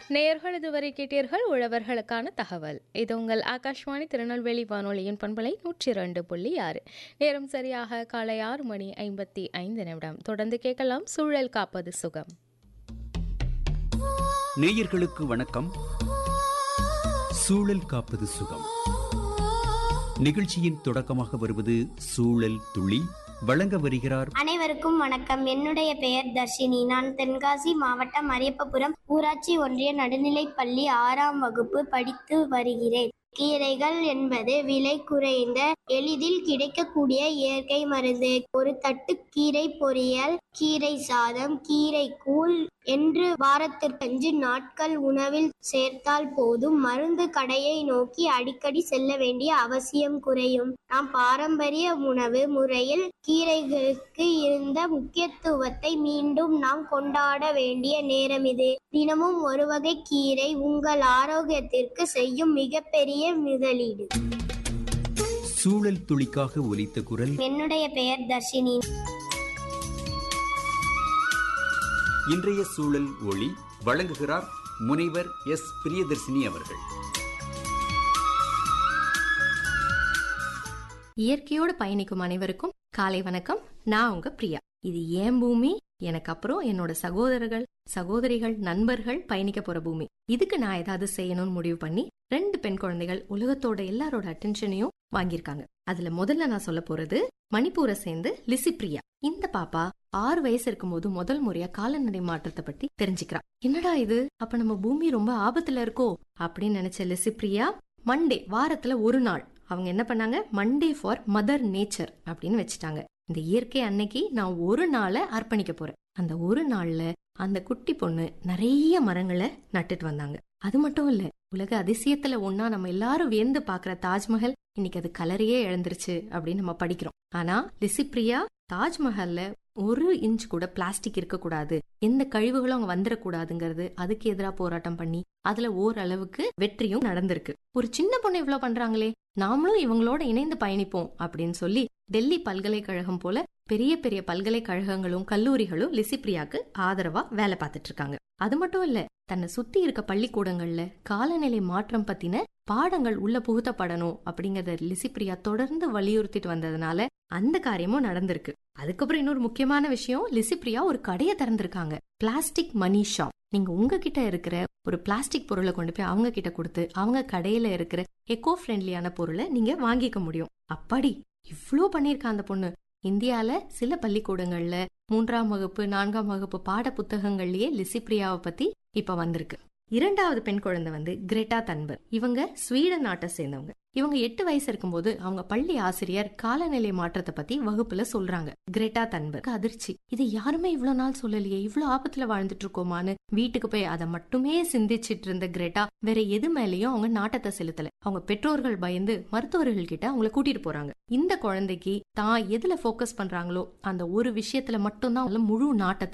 நேயர்கள் இதுவரை கேட்டீர்கள் உழவர்களுக்கான தகவல் இது உங்கள் ஆகாஷ்வாணி திருநெல்வேலி வானொலியின் பண்பலை நூற்றி இரண்டு புள்ளி ஆறு நேரம் சரியாக காலை ஆறு மணி ஐம்பத்தி ஐந்து நிமிடம் தொடர்ந்து கேட்கலாம் சூழல் காப்பது சுகம் நேயர்களுக்கு வணக்கம் சூழல் காப்பது சுகம் நிகழ்ச்சியின் தொடக்கமாக வருவது சூழல் துளி வழங்க வருகிறார் அனைவருக்கும் வணக்கம் என்னுடைய பெயர் தர்ஷினி நான் தென்காசி மாவட்டம் அரியப்பபுரம் ஊராட்சி ஒன்றிய நடுநிலைப்பள்ளி ஆறாம் வகுப்பு படித்து வருகிறேன் கீரைகள் என்பது விலை குறைந்த எளிதில் கிடைக்கக்கூடிய இயற்கை மருந்து ஒரு தட்டு கீரை பொரியல் கீரை சாதம் கீரை கூழ் என்று வாரத்திற்கு அஞ்சு நாட்கள் உணவில் சேர்த்தால் போதும் மருந்து கடையை நோக்கி அடிக்கடி செல்ல வேண்டிய அவசியம் குறையும் நாம் பாரம்பரிய உணவு முறையில் கீரைகளுக்கு இருந்த முக்கியத்துவத்தை மீண்டும் நாம் கொண்டாட வேண்டிய நேரம் இது தினமும் ஒரு வகை கீரை உங்கள் ஆரோக்கியத்திற்கு செய்யும் மிகப்பெரிய முதலீடு சூழல் துளிக்காக ஒலித்த குரல் என்னுடைய பெயர் தர்ஷினி இன்றைய சூழல் ஒளி வழங்குகிறார் முனைவர் எஸ் பிரியதர்சினி அவர்கள் இயற்கையோடு பயணிக்கும் அனைவருக்கும் காலை வணக்கம் நான் உங்க பிரியா இது ஏன் பூமி எனக்கு அப்புறம் என்னோட சகோதரர்கள் சகோதரிகள் நண்பர்கள் பயணிக்க போற பூமி இதுக்கு நான் ஏதாவது செய்யணும்னு முடிவு பண்ணி ரெண்டு பெண் குழந்தைகள் உலகத்தோட எல்லாரோட அட்டென்ஷனையும் வாங்கியிருக்காங்க அதுல முதல்ல நான் சொல்ல போறது மணிப்பூரை சேர்ந்து லிசிப்ரியா இந்த பாப்பா ஆறு வயசு இருக்கும்போது முதல் முறையா காலநடை மாற்றத்தை பத்தி தெரிஞ்சுக்கிறா என்னடா இது அப்ப நம்ம பூமி ரொம்ப ஆபத்துல இருக்கோ அப்படின்னு நினைச்ச லிசிப்ரியா மண்டே வாரத்துல ஒரு நாள் அவங்க என்ன பண்ணாங்க மண்டே ஃபார் மதர் நேச்சர் அப்படின்னு வச்சுட்டாங்க இந்த இயற்கை அன்னைக்கு நான் ஒரு நாளை அர்ப்பணிக்க போறேன் அந்த ஒரு நாள்ல அந்த குட்டி பொண்ணு நிறைய மரங்களை நட்டுட்டு வந்தாங்க அது மட்டும் இல்ல உலக அதிசயத்துல ஒன்னா நம்ம எல்லாரும் வியந்து பாக்குற தாஜ்மஹல் இன்னைக்கு அது கலரையே இழந்துருச்சு அப்படின்னு நம்ம படிக்கிறோம் ஆனா லிசிப்ரியா தாஜ்மஹல்ல ஒரு இன்ச் கூட பிளாஸ்டிக் இருக்கக்கூடாது எந்த கழிவுகளும் அங்க வந்துடக்கூடாதுங்கிறது அதுக்கு எதிராக போராட்டம் பண்ணி அதுல ஓரளவுக்கு வெற்றியும் நடந்திருக்கு ஒரு சின்ன பொண்ணு இவ்வளவு பண்றாங்களே நாமளும் இவங்களோட இணைந்து பயணிப்போம் அப்படின்னு சொல்லி டெல்லி பல்கலைக்கழகம் போல பெரிய பெரிய பல்கலைக்கழகங்களும் கல்லூரிகளும் லிசிப்ரியாக்கு ஆதரவா வேலை பார்த்துட்டு இருக்காங்க அது மட்டும் இல்ல தன்னை சுத்தி இருக்க பள்ளிக்கூடங்கள்ல காலநிலை மாற்றம் பத்தின பாடங்கள் உள்ள புகுத்தப்படணும் அப்படிங்கறத லிசிப்ரியா தொடர்ந்து வலியுறுத்திட்டு வந்ததுனால அந்த காரியமும் நடந்திருக்கு அதுக்கப்புறம் இன்னொரு முக்கியமான விஷயம் லிசிப்ரியா ஒரு கடையை திறந்திருக்காங்க பிளாஸ்டிக் மணி ஷாப் நீங்க உங்ககிட்ட இருக்கிற ஒரு பிளாஸ்டிக் பொருளை கொண்டு போய் அவங்க கிட்ட கொடுத்து அவங்க கடையில இருக்கிற எக்கோ ஃப்ரெண்ட்லியான பொருளை நீங்க வாங்கிக்க முடியும் அப்படி இவ்ளோ பண்ணிருக்கா அந்த பொண்ணு இந்தியால சில பள்ளிக்கூடங்கள்ல மூன்றாம் வகுப்பு நான்காம் வகுப்பு பாட புத்தகங்கள்லயே லிசிப்ரியாவை பத்தி இப்ப வந்திருக்கு இரண்டாவது பெண் குழந்தை வந்து கிரெட்டா தன்பர் இவங்க ஸ்வீடன் நாட்டை சேர்ந்தவங்க இவங்க எட்டு வயசு இருக்கும்போது அவங்க பள்ளி ஆசிரியர் காலநிலை மாற்றத்தை பத்தி வகுப்புல சொல்றாங்க கிரெட்டா தன்பர் அதிர்ச்சி இதை யாருமே இவ்வளவு நாள் சொல்லலையே இவ்வளவு ஆபத்துல வாழ்ந்துட்டு இருக்கோமான்னு வீட்டுக்கு போய் அதை மட்டுமே சிந்திச்சிட்டு இருந்த கிரெட்டா வேற எது மேலயும் அவங்க நாட்டத்தை செலுத்தல அவங்க பெற்றோர்கள் பயந்து மருத்துவர்கள் கிட்ட அவங்கள கூட்டிட்டு போறாங்க இந்த குழந்தைக்கு தான் எதுல போக்கஸ் பண்றாங்களோ அந்த ஒரு விஷயத்துல மட்டும்தான் அவங்கள முழு நாட்டத்தை